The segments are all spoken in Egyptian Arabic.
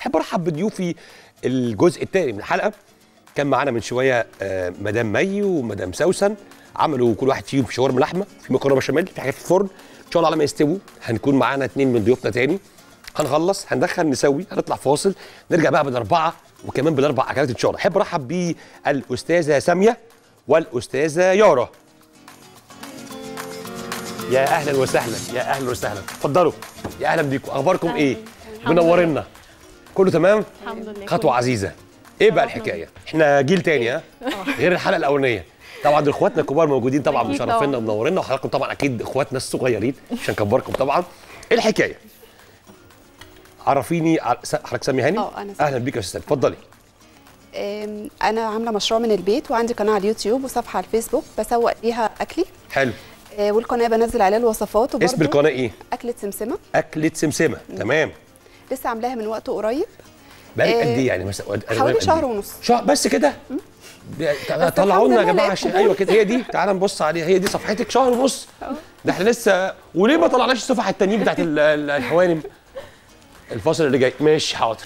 احب ارحب بضيوفي الجزء الثاني من الحلقه كان معانا من شويه آه، مدام مي ومدام سوسن عملوا كل واحد فيهم شاورما لحمه في مكرونه بشاميل في حاجات في الفرن ان شاء الله على ما يستووا هنكون معانا اثنين من ضيوفنا تاني هنخلص هندخل نسوي هنطلع فاصل نرجع بقى بالاربعه وكمان بالاربع اكلات ان شاء الله احب ارحب بالاستاذه ساميه والاستاذه يارا يا اهلا وسهلا يا اهلا وسهلا اتفضلوا يا اهلا بيكم اخباركم ايه منورنا كله تمام الحمد لله خطوه عزيزه ايه بقى الحكايه احنا جيل تاني ها غير الحلقه الاولانيه طبعا دول اخواتنا الكبار موجودين طبعا أكيد مشرفينا طبعاً. ومنورينا وحضراتكم طبعا اكيد اخواتنا الصغيرين مش هنكبركم طبعا ايه الحكايه عرفيني ع- س- حضرتك سامي هاني اه، أنا سامي. اهلا بيك يا استاذ اتفضلي أم، انا عامله مشروع من البيت وعندي قناه على اليوتيوب وصفحه على الفيسبوك بسوق ليها اكلي حلو أه، والقناه بنزل عليها الوصفات وبرضه اسم القناه ايه اكله سمسمه اكله سمسمه تمام لسه عاملاها من وقت قريب بقالك آه، قد ايه يعني مثلا قد- حوالي قد شهر إيه؟ ونص. شهر بس كده ده- بس طلعوا لنا يا الحمد لله جماعه لقيت شيء قبول. ايوه كده هي دي تعالى نبص عليها هي دي صفحتك شهر ونص ده احنا لسه وليه ما طلعناش الصفحه التانيين بتاعت ال- ال- الحوانم الفاصل اللي جاي ماشي حاضر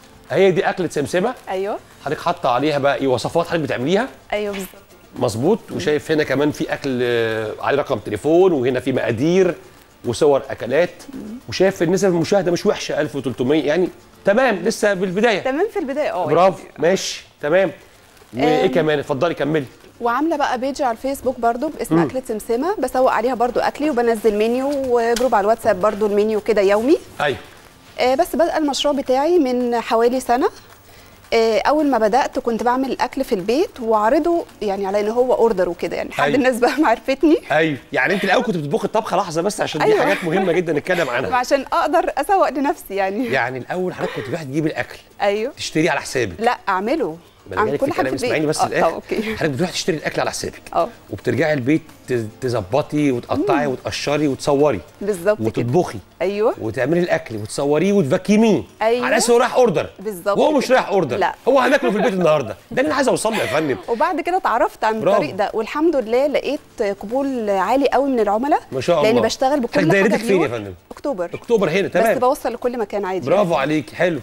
هي دي اكله سمسمه ايوه حضرتك حاطه عليها بقى ايه وصفات حضرتك بتعمليها ايوه بالظبط مظبوط وشايف هنا كمان في اكل آه، عليه رقم تليفون وهنا في مقادير وصور اكلات وشايف النسب المشاهده مش وحشه 1300 يعني تمام لسه بالبدايه تمام في البدايه اه برافو ماشي تمام وايه آم. كمان اتفضلي كملي وعامله بقى بيج على الفيسبوك برضو باسم مم. اكله سمسمه بسوق عليها برضو اكلي وبنزل منيو وجروب على الواتساب برضو المنيو كده يومي ايوه آه، بس بدأ المشروع بتاعي من حوالي سنة آه، أول ما بدأت كنت بعمل الأكل في البيت وأعرضه يعني على إن هو أوردر وكده يعني لحد أيوة. الناس بقى ما عرفتني ايوه يعني انت الاول كنت بتطبخي الطبخه لحظه بس عشان دي أيوة. حاجات مهمه جدا نتكلم عنها عشان أقدر أسوق لنفسي يعني يعني الاول حضرتك كنت بتروحي تجيبي الاكل أيوه تشتريه على حسابك لا أعمله ما انا أعمل جايلك في كلام اسمعيني بس آه، الاخر آه، أوكي حضرتك بتروحي تشتري الاكل على حسابك اه وبترجعي البيت ت- تظبطي وتقطعي وتقشري وتصوري بالظبط كده وتطبخي أيوه وتعملي الاكل وتصوريه وتفكميه أيوة. على اساس هو رايح اوردر بالظبط وهو مش كده. رايح اوردر لا. هو هناكله في البيت النهارده ده اللي انا عايز اوصل له يا فندم وبعد كده اتعرفت عن برافو. الطريق ده والحمد لله لقيت قبول عالي قوي من العملاء ما شاء الله لأني بشتغل بكل حضرتك حاجة دايرتك فين يا بيور. فندم أكتوبر اكتوبر هنا بس تمام بوصل لكل مكان عادي برافو عليك حلو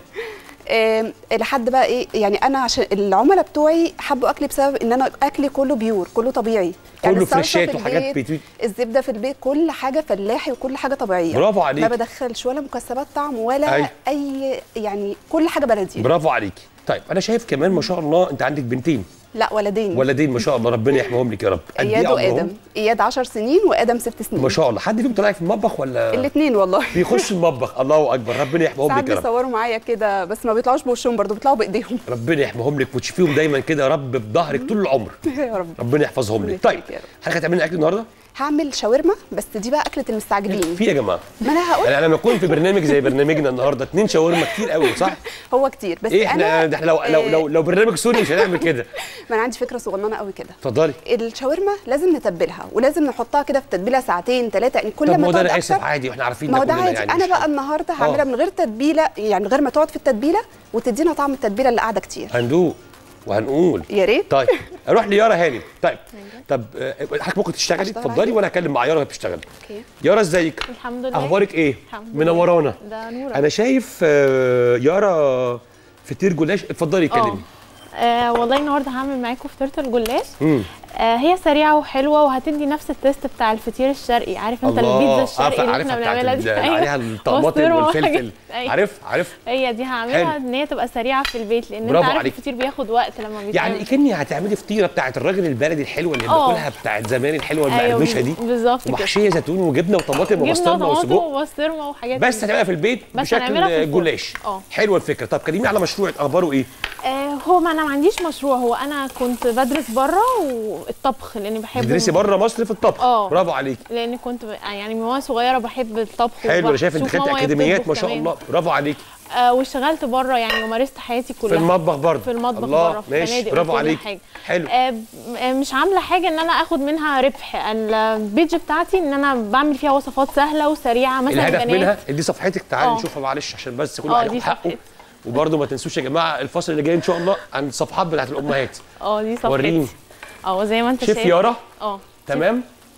آم، لحد بقى ايه يعني انا عشان العملاء بتوعي حبوا اكلي بسبب ان انا اكلي كله بيور كله طبيعي كله الصلصة فريشات في وحاجات البيت، بيتوت. الزبده في البيت كل حاجه فلاحي وكل حاجه طبيعيه برافو عليك. ما بدخلش ولا مكسبات طعم ولا أيوة. اي يعني كل حاجه بلدي برافو عليكي طيب انا شايف كمان ما شاء الله انت عندك بنتين لا ولدين ولدين ما شاء الله ربنا يحميهم لك يا رب قد إيه اياد عمرهم؟ وادم اياد 10 سنين وادم 6 سنين ما شاء الله حد فيهم طلع في المطبخ ولا الاثنين والله بيخش المطبخ الله اكبر ربنا يحميهم ساعات لك يا رب بيصوروا معايا كده بس ما بيطلعوش بوشهم برضه بيطلعوا بايديهم ربنا يحميهم لك وتشفيهم دايما كده يا رب بظهرك طول العمر يا رب ربنا يحفظهم ربنا لك طيب يخليك يا رب. حضرتك هتعملي اكل النهارده هعمل شاورما بس دي بقى اكله المستعجلين في يا جماعه ما انا هقول يعني لما اكون في برنامج زي برنامجنا النهارده اتنين شاورما كتير قوي صح هو كتير بس ايه احنا انا ده احنا لو لو لو, لو برنامج سوري مش هنعمل كده ما انا عندي فكره صغننه قوي كده اتفضلي الشاورما لازم نتبلها ولازم نحطها كده في التتبيله ساعتين ثلاثه يعني كل طب ما ما هو ده تقعد انا اسف أكتر- عادي واحنا عارفين ما هو ده ده كلنا عادي يعني انا مش بقى حاجة. النهارده هعملها آه. من غير تتبيله يعني من غير ما تقعد في التتبيله وتدينا طعم التتبيله اللي قاعده كتير هندوق وهنقول يا ريت طيب اروح ليارا هاني طيب طب آه، حضرتك ممكن تشتغلي أشتغل اتفضلي عادي؟ وانا اكلم مع يارا وهي بتشتغل اوكي يارا ازيك الحمد لله اخبارك ايه الحمد لله. منورانا ده نور انا شايف آه، يارا فطير جلاش اتفضلي كلمي آه والله النهارده هعمل معاكم فطيره الجلاش امم آه هي سريعه وحلوه وهتدي نفس التيست بتاع الفطير الشرقي عارف انت الله البيتزا آه، الشرقي اللي عارفها احنا بتاعت بنعملها ال- دي اللي عليها الطماطم بسطرمة والفلفل وحاجات. أيوة. عارف عارف هي دي هعملها حلو. ان هي تبقى سريعه في البيت لان انت برافو عارف عليك. الفطير بياخد وقت لما بيتعمل يعني كني هتعملي فطيره بتاعت الراجل البلدي الحلوه اللي آه. بناكلها بتاعت زمان الحلوه أيوة، المقرمشه دي بالظبط كده. ومحشيه زيتون وجبنه وطماطم جبنه وبسطرمه وطماطم وسجق وبسطرمه وحاجات بس من دي. هتعملها في البيت بس هنعملها في بشكل الفرن. جلاش اه. حلوه الفكره طب كلميني على مشروعك اخباره ايه آه هو ما انا ما عنديش مشروع هو انا كنت بدرس بره والطبخ لاني بحب بتدرسي بره مصر في الطبخ اه. برافو عليك لان كنت ب... يعني من وانا صغيره بحب الطبخ حلو انا شايف انت وبشوف خدت ماما وهي اكاديميات بتطبخ ما شاء كمان. الله برافو عليك آه واشتغلت بره يعني ومارست حياتي كلها في المطبخ برضه في المطبخ الله بره في ماشي فنادق برافو وكل عليك حاجة. حلو آه ب- آه، مش عامله حاجه ان انا اخد منها ربح البيج بتاعتي ان انا بعمل فيها وصفات سهله وسريعه مثلا الهدف بنات منها دي صفحتك تعالي اه. نشوفها معلش عشان بس كل اه، واحد دي ياخد حقه صفحتي. وبرضه ما تنسوش يا جماعه الفصل اللي جاي ان شاء الله عن الصفحات بتاعت الامهات اه دي صفحتي وريني. اه زي ما انت شيف شايف يارا اه تمام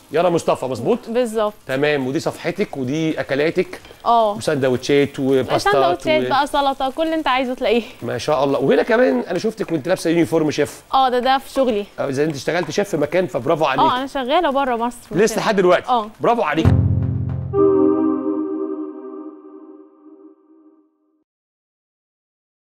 يارا مصطفى مظبوط بالظبط تمام ودي صفحتك ودي اكلاتك اه وسندوتشات وباستات سندوتشات و... بقى سلطه كل اللي انت عايزه تلاقيه ما شاء الله وهنا كمان انا شفتك وانت لابسه يونيفورم شيف اه ده ده في شغلي أو اذا انت اشتغلت شيف في مكان فبرافو عليك اه انا شغاله بره مصر لسه لحد دلوقتي اه. برافو عليك